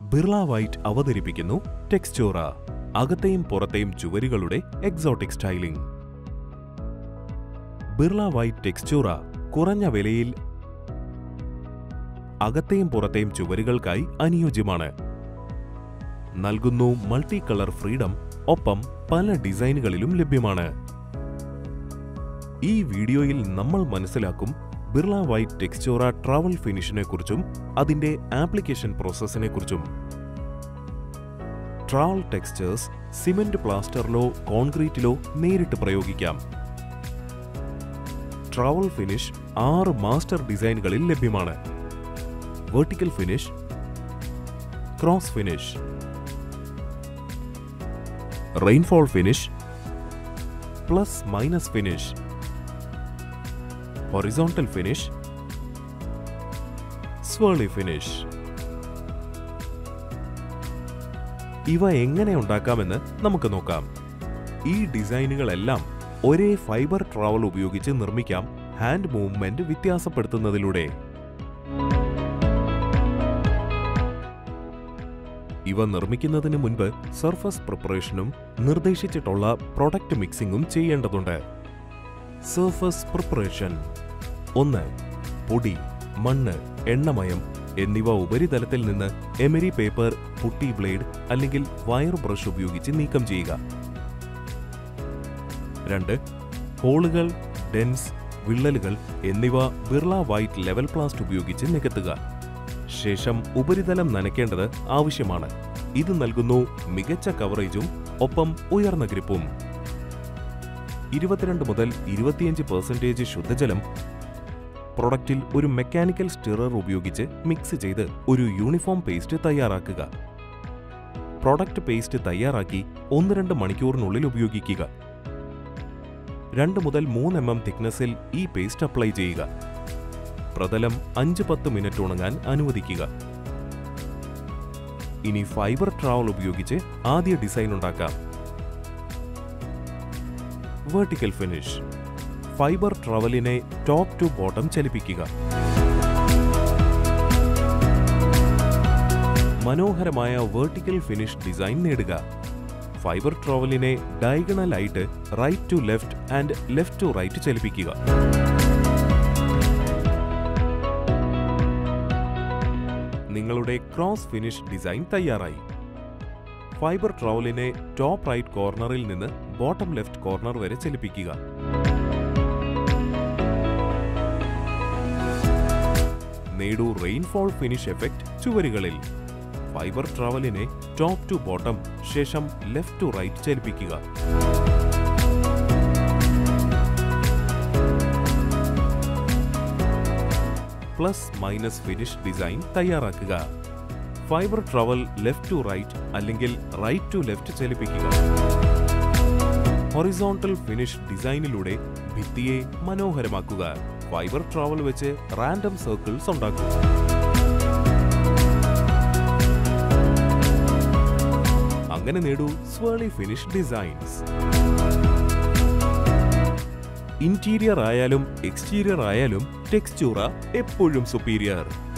Birla White അവതരിപ്പിക്കുന്നു Textura അകത്തെയും പുറത്തെയും ചുവരുകളുടെ exotic styling Birla White Textura കുറഞ്ഞ വിലയിൽ അകത്തെയും പുറത്തെയും ചുവരുകൾക്കായി അനുയോജ്യമാണ് നൽകുന്നു മൾട്ടി കളർ ഫ്രീഡം ഒപ്പം പല ഡിസൈനുകളിലും ലഭ്യമാണ് ഈ വീഡിയോയിൽ നമ്മൾ മനസ്സിലാക്കും ബിർള വൈറ്റ് ടെക്സ്ചോറ ട്രാവൽ ഫിനിഷിനെ കുറിച്ചും അതിന്റെ ആപ്ലിക്കേഷൻ പ്രോസസ്സിനെ കുറിച്ചും ട്രാവൽ ടെക്സ്ചേഴ്സ് സിമന്റ് പ്ലാസ്റ്ററിലോ കോൺക്രീറ്റിലോ നേരിട്ട് പ്രയോഗിക്കാം ട്രാവൽ ഫിനിഷ് ആറ് മാസ്റ്റർ ഡിസൈനുകളിൽ ലഭ്യമാണ് vertical finish cross finish rainfall finish plus minus finish horizontal finish swirly finish ഇവ എങ്ങനെ ഉണ്ടാക്കാമെന്ന് നമുക്ക് നോക്കാം ഈ ഡിസൈനുകളെല്ലാം ഒരേ ഫൈബർ ട്രാവൽ ഉപയോഗിച്ച് നിർമ്മിക്കാം ഹാൻഡ് മൂവ്മെന്റ് വ്യത്യാസപ്പെടുത്തുന്നതിലൂടെ ഇവ നിർമ്മിക്കുന്നതിന് മുൻപ് സർഫസ് പ്രിപ്പറേഷനും നിർദ്ദേശിച്ചിട്ടുള്ള പ്രൊഡക്റ്റ് മിക്സിംഗും ചെയ്യേണ്ടതുണ്ട് സർഫസ് പ്രിപ്പറേഷൻ ഒന്ന് പൊടി മണ്ണ് എണ്ണമയം എന്നിവ ഉപരിതലത്തിൽ നിന്ന് എമരി പേപ്പർ പുട്ടി ബ്ലേഡ് അല്ലെങ്കിൽ വയർ ബ്രഷ് ഉപയോഗിച്ച് നീക്കം ചെയ്യുക രണ്ട് ഹോളുകൾ ഡെൻസ് വിള്ളലുകൾ എന്നിവ ബിർള വൈറ്റ് ലെവൽ പ്ലാസ്റ്റ് ഉപയോഗിച്ച് നികത്തുക ശേഷം ഉപരിതലം നനയ്ക്കേണ്ടത് ആവശ്യമാണ് ഇത് നൽകുന്നു മികച്ച കവറേജും ഒപ്പം ഉയർന്ന ഗ്രിപ്പും ഇരുപത്തിരണ്ട് മുതൽ ഇരുപത്തിയഞ്ച് പെർസെൻറ്റേജ് ശുദ്ധജലം പ്രൊഡക്റ്റിൽ ഒരു മെക്കാനിക്കൽ സ്റ്റിറർ ഉപയോഗിച്ച് മിക്സ് ചെയ്ത് ഒരു യൂണിഫോം പേസ്റ്റ് തയ്യാറാക്കുക പ്രൊഡക്റ്റ് പേസ്റ്റ് തയ്യാറാക്കി ഒന്ന് രണ്ട് മണിക്കൂറിനുള്ളിൽ ഉപയോഗിക്കുക രണ്ട് മുതൽ മൂന്ന് എം എം തിക്നെസ്സിൽ ഈ പേസ്റ്റ് അപ്ലൈ ചെയ്യുക പ്രതലം അഞ്ച് പത്ത് മിനിറ്റ് ഉണങ്ങാൻ അനുവദിക്കുക ഇനി ഫൈബർ ട്രാവൽ ഉപയോഗിച്ച് ആദ്യ ഡിസൈൻ ഉണ്ടാക്കാം വെർട്ടിക്കൽ ഫിനിഷ് ഫൈബർ ട്രവലിനെ ടോപ്പ് ടു ബോട്ടം ചലിപ്പിക്കുക മനോഹരമായ വെർട്ടിക്കൽ ഫിനിഷ് ഡിസൈൻ നേടുക ഫൈബർ ട്രവലിനെ ഡയഗണൽ ആയിട്ട് right to left and left to right ചലിപ്പിക്കുക നിങ്ങളുടെ ക്രോസ് ഫിനിഷ് ഡിസൈൻ തയ്യാറായി ഫൈബർ ട്രവലിനെ ടോപ്പ് റൈറ്റ് കോർണറിൽ നിന്ന് ബോട്ടം ലെഫ്റ്റ് കോർണർ വരെ ചലിപ്പിക്കുക നേടൂ റെയിൻഫോൾ ഫിനിഷ് എഫക്റ്റ് ചുവരുകളിൽ ഫൈബർ ട്രാവലിനെ ടോപ്പ് ടു ബോട്ടം ശേഷം ലെഫ്റ്റ് ടു റൈറ്റ് ചലിപ്പിക്കുക പ്ലസ് മൈനസ് ഫിനിഷ് ഡിസൈൻ തയ്യാറാക്കുക fibre trowel left to right അല്ലെങ്കിൽ റൈറ്റ് ടു ലെഫ്റ്റ് ചലിപ്പിക്കുക ഹൊറിസോണ്ടൽ ഫിനിഷ് ഡിസൈനിലൂടെ ഭിത്തിയെ മനോഹരമാക്കുക ഫൈബർ ട്രാവൽ വെച്ച് റാൻഡം സർക്കിൾസ് ഉണ്ടാക്കുക അങ്ങനെ നേടൂ സ്വേളി ഫിനിഷ് ഡിസൈൻസ് ഇന്റീരിയർ ആയാലും എക്സ്റ്റീരിയർ ആയാലും ടെക്സ്ചൂറ എപ്പോഴും സുപ്പീരിയർ